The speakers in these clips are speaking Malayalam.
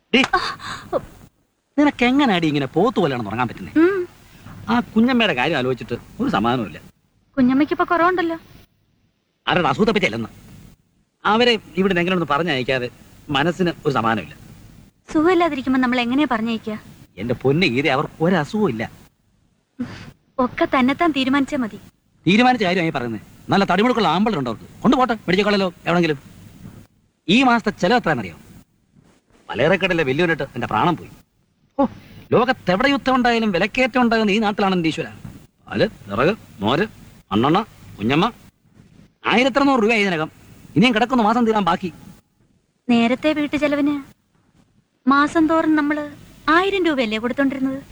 ഡേ നിനക്ക് എങ്ങനെയാടി ഇങ്ങനെ പോത്തു പോലെയാണ് തുടങ്ങാൻ പറ്റുന്നത് ഉം. ആ കുഞ്ഞമ്മയുടെ കാര്യം ആലോചിച്ചിട്ട് ഒരു സമാധാനമില്ല കുഞ്ഞമ്മയ്ക്ക് ഇപ്പൊ കുറവുണ്ടല്ലോ ആരുടെ അസുഖത്തെ പറ്റി അല്ലെന്ന് അവരെ ഇവിടെ എങ്ങനെ ഒന്ന് പറഞ്ഞയക്കാതെ മനസ്സിന് ഒരു സമാധാനമില്ല സുഖമില്ലാതിരിക്കുമ്പോ നമ്മൾ എങ്ങനെയാ പറഞ്ഞേക്ക എന്റെ പൊന്ന് ഗീത അവർക്ക് ഒരസുഖവും ഇല്ല ഒക്കെ തന്നെത്താൻ തീരുമാനിച്ചാ മതി തീരുമാനിച്ച കാര്യമായി പറയുന്നത് നല്ല തടിമുടുക്കുള്ള ആമ്പളുണ്ട് അവർക്ക് കൊണ്ടുപോട്ടെ മെഡിക്കൽ കോളേജിലോ എവിടെങ്കിലും ഈ മാസത്തെ ചെലവ് എത്രയാണെന്നറിയോ പലചരക്കടയിലെ വെല്ലുവിലിട്ട് എന്റെ പ്രാണം പോയി ഓ ലോകത്തെവിടെ യുദ്ധം ഉണ്ടായാലും വിലക്കയറ്റം ഉണ്ടാകുന്ന ഈ നാട്ടിലാണ് എന്റെ ഈശ്വര പാല് വിറക് മോര് മണ്ണെണ്ണ കുഞ്ഞമ്മ ആയിരത്തറുന്നൂറ് രൂപ ഇതിനകം ഇനിയും കിടക്കുന്ന മാസം തീരാൻ ബാക്കി നേരത്തെ വീട്ടു ചെലവിന് മാസം തോറും നമ്മള് ആയിരം രൂപയല്ലേ കൊടുത്തോണ്ടിരുന്നത്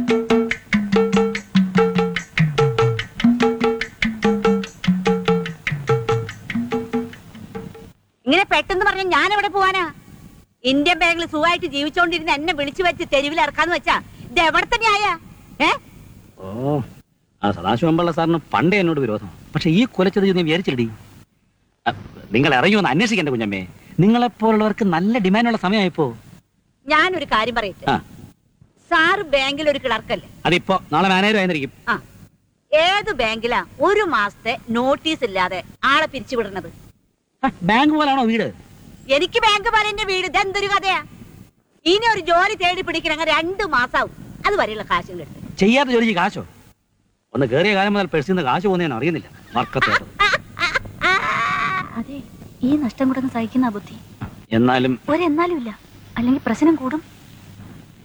ഇങ്ങനെ പെട്ടെന്ന് പറഞ്ഞ ഞാൻ എവിടെ പോവാനാ ഇന്ത്യൻ ബാങ്കിൽ സുഖമായിട്ട് ജീവിച്ചോണ്ടിരുന്ന എന്നെ വിളിച്ചു വെച്ച് തെരുവിൽ ഇറക്കാന്ന് വെച്ചാ ഇത് എവിടത്തെ ന്യായ ഏ ഓ ആ സദാശിവമ്പിള്ള സാറിന് പണ്ടേ എന്നോട് വിരോധം പക്ഷെ ഈ കൊലച്ചത് നീ വിചാരിച്ചില്ലടി അ, നിങ്ങൾ ഇറങ്ങിയൊന്ന് അന്വേഷിക്കണ്ട കുഞ്ഞമ്മേ നിങ്ങളെപ്പോലുള്ളവർക്ക് നല്ല ഡിമാൻഡുള്ള സമയമായിപ്പോ ഞാനൊരു കാര്യം പറയട്ടെ ആ സാറ് ബാങ്കിൽ ഒരു ക്ലർക്കല്ലേ അതിപ്പോ നാളെ മാനേജർ ആയിരിക്കും ആ ഏത് ബാങ്കിലാ ഒരു മാസത്തെ നോട്ടീസ് ഇല്ലാതെ ആളെ പിരിച്ചുവിടുന്നത് ബാങ്ക് പോലാണോ വീട് എനിക്ക് ബാങ്ക് പോലെ എന്റെ വീട് ഇതെന്തൊരു കഥയാ ഇനി ഒരു ജോലി തേടി പിടിക്കണമെങ്കിൽ രണ്ട് മാസാവും അത് വരെയുള്ള കാശുകൾ എടുത്ത് ചെയ്യാത്ത ജോലിക്ക് കാശോ ഒന്ന് കേറിയ കാലം മുതൽ പേഴ്സിൽ നിന്ന് കാശ് പോകുന്നതെന്ന് അറിയുന്നില്ല വർക്കത്തോട്ട് അതെ ഈ നഷ്ടം കൂടെ സഹിക്കുന്ന ബുദ്ധി എന്നാലും ഒരെന്നാലും ഇല്ല അല്ലെങ്കിൽ പ്രശ്നം കൂടും